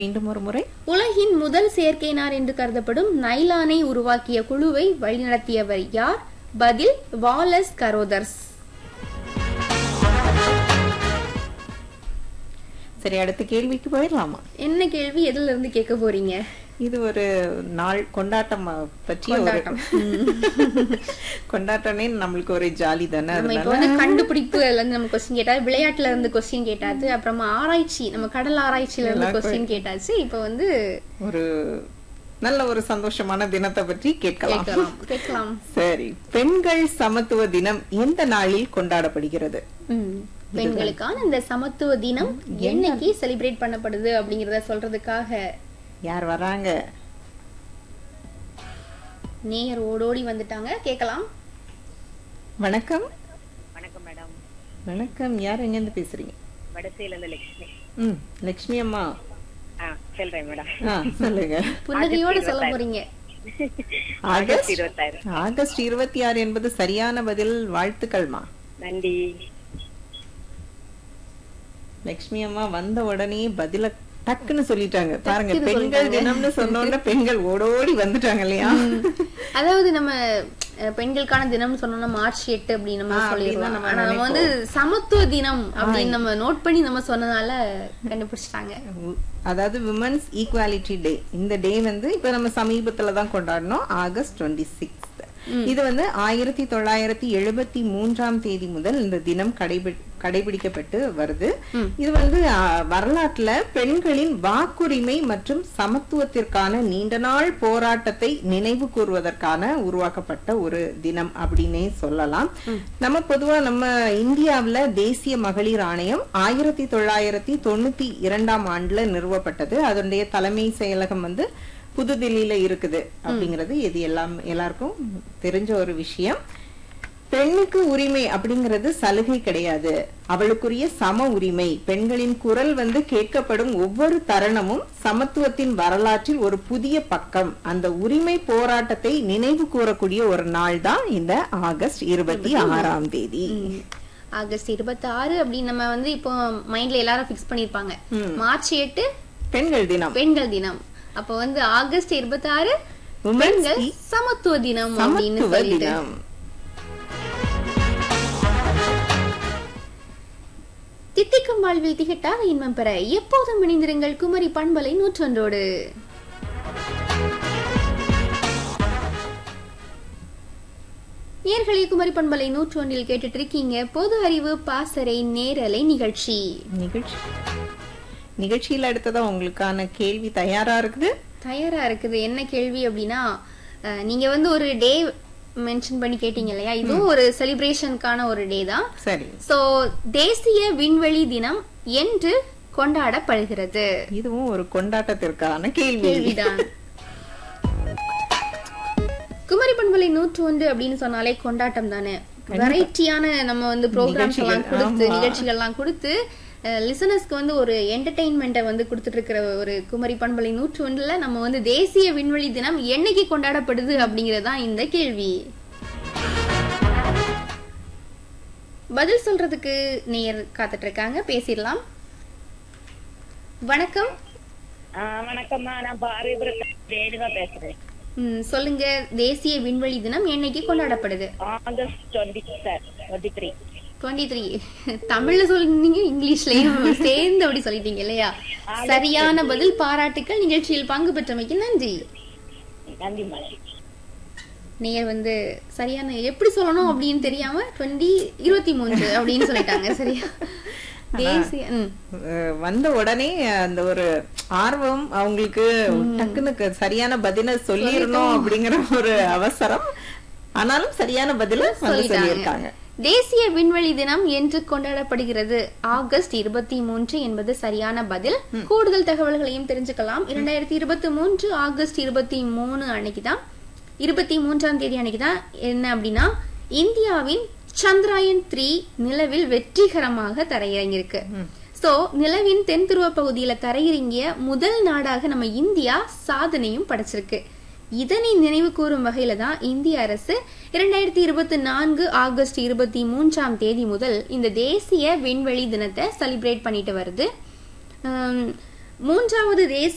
மீண்டும் ஒரு முறை உலகின் முதல் செயற்கை நார் என்று கருதப்படும் நைலானை உருவாக்கிய குழுவை வழிநடத்தியவர் யார் பதில் வாலஸ் கரோதர்ஸ் சரி அடுத்த கேள்விக்கு போயிடலாமா என்ன கேள்வி எதுல இருந்து கேட்க போறீங்க இது ஒரு நாள் கொண்டாட்டம் பற்றிய ஒரு கொண்டாட்டம். கொண்டாட்டம்னே நம்மளுக்கு ஒரு ஜாலி தானே நம்ம இப்ப அதனால வந்து கண்டுபிடிப்புல இருந்து நம்ம கொஸ்டின் கேட்டாது விளையாட்டுல இருந்து கொஸ்டின் கேட்டாச்சு அப்புறமா ஆராய்ச்சி நம்ம கடல் ஆராய்ச்சியில இருந்து எல்லாருக்கும் கொஸ்டின் கேட்டாச்சு இப்ப வந்து ஒரு நல்ல ஒரு சந்தோஷமான தினத்தை பற்றி கேட்கலாம் கேட்கலாம் கேட்கலாம் சரி பெண்கள் சமத்துவ தினம் எந்த நாளில் கொண்டாடப்படுகிறது ம். பெண்களுக்கான இந்த சமத்துவ தினம் என்னைக்கு செலிப்ரேட் பண்ணப்படுது அப்படிங்கறத சொல்றதுக்காக யார் வராங்க நேயர் ஓடோடி வந்துட்டாங்க கேட்கலாம் வணக்கம் வணக்கம் மேடம் வணக்கம் யார் எங்கேருந்து பேசுறீங்க வடசையில இருந்து லட்சுமி ம் லட்சுமி அம்மா ஆ சொல்றேன் மேடம் ஆ சொல்லுங்க புன்னகையோட சொல்ல போறீங்க ஆகஸ்ட் இருபத்தாயிரம் ஆகஸ்ட் இருபத்தி ஆறு என்பது சரியான பதில் வாழ்த்துக்கள்மா நன்றி லட்சுமி அம்மா வந்த உடனே பதில டக்குன்னு சொல்லிட்டாங்க பாருங்க டக்குன்னு பெண்கள் தினம்னு சொன்ன உடனே பெண்கள் ஓடோடி வந்துட்டாங்க இல்லையா அதாவது நம்ம அஹ், பெண்களுக்கான தினம் சொன்னோம்னா மார்ச் எட்டு அப்படின்னு நம்ம ஆ, சொல்லிடலாம் அப்படின்னு நம்ம ஆனா நம்ம வந்து சமத்துவ தினம் அப்படின்னு நம்ம நோட் பண்ணி நம்ம சொன்னதால கண்டுபிடிச்சிட்டாங்க உ- அதாவது விமன்ஸ் ஈக்குவாலிட்டி டே இந்த டே வந்து இப்ப நம்ம சமீபத்துல தான் கொண்டாடினோம் ஆகஸ்ட் டுவெண்ட்டி சிக்ஸ் இது வந்து ஆயிரத்தி தொள்ளாயிரத்தி எழுபத்தி மூன்றாம் தேதி முதல் இந்த தினம் கடைபி கடைபிடிக்கப்பட்டு வருது இது வந்து ஆ, வரலாற்றுல பெண்களின் வாக்குரிமை மற்றும் சமத்துவத்திற்கான நீண்ட நாள் போராட்டத்தை நினைவு கூறுவதற்கான உருவாக்கப்பட்ட ஒரு தினம் அப்படின்னே சொல்லலாம் நம்ம பொதுவா நம்ம இந்தியாவுல தேசிய மகளிர் ஆணையம் ஆயிரத்தி தொள்ளாயிரத்தி தொண்ணூத்தி இரண்டாம் ஆண்டுல நிறுவப்பட்டது அதனுடைய தலைமை செயலகம் வந்து புதுதில்லியில இருக்குது அப்படிங்கிறது இது எல்லாம் எல்லாருக்கும் தெரிஞ்ச ஒரு விஷயம் பெண்ணுக்கு உரிமை அப்படிங்கிறது சலுகை கிடையாது அவளுக்குரிய சம உரிமை பெண்களின் குரல் வந்து கேட்கப்படும் ஒவ்வொரு தருணமும் சமத்துவத்தின் வரலாற்றில் ஒரு புதிய பக்கம் அந்த உரிமை போராட்டத்தை நினைவு கூறக்கூடிய ஒரு நாள் தான் இந்த ஆகஸ்ட் இருபத்தி ஆறாம் தேதி ஆகஸ்ட் இருபத்தி ஆறு அப்படின்னு நம்ம வந்து இப்போ மைண்ட்ல எல்லாரும் பிக்ஸ் பண்ணிருப்பாங்க மார்ச் எட்டு பெண்கள் தினம் பெண்கள் தினம் அப்ப வந்து ஆகஸ்ட் இருபத்தி ஆறு Women's பெண்கள் சமத்துவ தினம் அப்படின்னு சமத்துவ சொல்லிட்டு தினம் தித்திக்கும் வாழ்வில் திகட்டாக இன்பம் பெற எப்போதும் இணைந்திருங்கள் குமரி பண்பலை நூற்றொன்றோடு நேர்களே குமரி பண்பலை நூற்றொன்றில் கேட்டுட்டு இருக்கீங்க பொது அறிவு பாசறை நேரலை நிகழ்ச்சி நிகழ்ச்சி நிகழ்ச்சியில் அடுத்ததா உங்களுக்கான கேள்வி தயாரா இருக்குது தயாரா இருக்குது என்ன கேள்வி அப்படின்னா அஹ், நீங்க வந்து ஒரு டே மென்ஷன் பண்ணி கேட்டீங்க இல்லையா இதுவும் ஒரு செலிப்ரேஷனுக்கான ஒரு டே தான் சரி சோ தேசிய விண்வெளி தினம் என்று கொண்டாடப்படுகிறது இதுவும் ஒரு கொண்டாட்டத்திற்கான கேள்வி கேள்விதான் குமரி பண்பலை நூற்று ஒன்று அப்படின்னு சொன்னாலே கொண்டாட்டம் தானே வெரைட்டியான நம்ம வந்து ப்ரோக்ராம்ஸ் எல்லாம் நிகழ்ச்சிகள், கொடுத்து ஆமா. நிகழ்ச்சிகள் எல்லாம் கொடுத்து லிசனர்ஸ்க்கு வந்து ஒரு என்டர்டெயின்மெண்ட்டை வந்து கொடுத்துட்டு இருக்கிற ஒரு குமரி பண்பலை நூற்று ஒன்றுல நம்ம வந்து தேசிய விண்வெளி தினம் என்னைக்கு கொண்டாடப்படுது அப்படிங்கிறது தான் இந்த கேள்வி பதில் சொல்றதுக்கு நேயர் காத்துட்டு இருக்காங்க பேசிடலாம் வணக்கம் ஆ, வணக்கம்மா நான் பாரதிபுரம் ரேணுகா பேசுறேன் ம், சொல்லுங்க தேசிய விண்வெளி தினம் என்னைக்கு கொண்டாடப்படுது August twenty sir twenty three twenty three தமிழ்ல சொல்லிருந்தீங்க இங்கிலீஷ்லயும் சேர்ந்து அப்படி சொல்லிட்டீங்க இல்லையா சரியான பதில் பாராட்டுக்கள் நிகழ்ச்சியில் பங்கு பெற்றமைக்கு நன்றி நன்றி மேடம் நேயர் வந்து சரியான எப்படி சொல்லணும் அப்படின்னு தெரியாம டுவெண்ட்டி இருபத்தி மூன்று அப்படின்னு சொல்லிட்டாங்க சரியா தேசிய ம், அஹ் வந்த உடனே அந்த ஒரு ஆர்வம் அவங்களுக்கு டக்குன்னு க- சரியான பதில சொல்லிடணும் அப்படிங்கிற ஒரு அவசரம் ஆனாலும் சரியான பதில வந்து சொல்லிட்டாங்க. சொல்லியிருக்காங்க தேசிய விண்வெளி தினம் என்று கொண்டாடப்படுகிறது ஆகஸ்ட் இருபத்தி மூன்று என்பது சரியான பதில் கூடுதல் தகவல்களையும் தெரிஞ்சுக்கலாம் இரண்டாயிரத்தி இருபத்தி மூன்று ஆகஸ்ட் இருபத்தி மூணு அன்னைக்குதான் இருபத்தி மூன்றாம் தேதி அன்னைக்குதான் என்ன அப்படின்னா இந்தியாவின் சந்திராயன் த்ரீ நிலவில் வெற்றிகரமாக தரையிறங்கியிருக்கு சோ நிலவின் தென் துருவ பகுதியில தரையிறங்கிய முதல் நாடாக நம்ம இந்தியா சாதனையும் படைச்சிருக்கு இதனை நினைவு கூறும் வகையில தான் இந்திய அரசு இரண்டாயிரத்தி இருபத்தி நான்கு ஆகஸ்ட் இருபத்தி மூன்றாம் தேதி முதல் இந்த தேசிய விண்வெளி தினத்தை செலிப்ரேட் பண்ணிட்டு வருது ஆம், மூன்றாவது தேசிய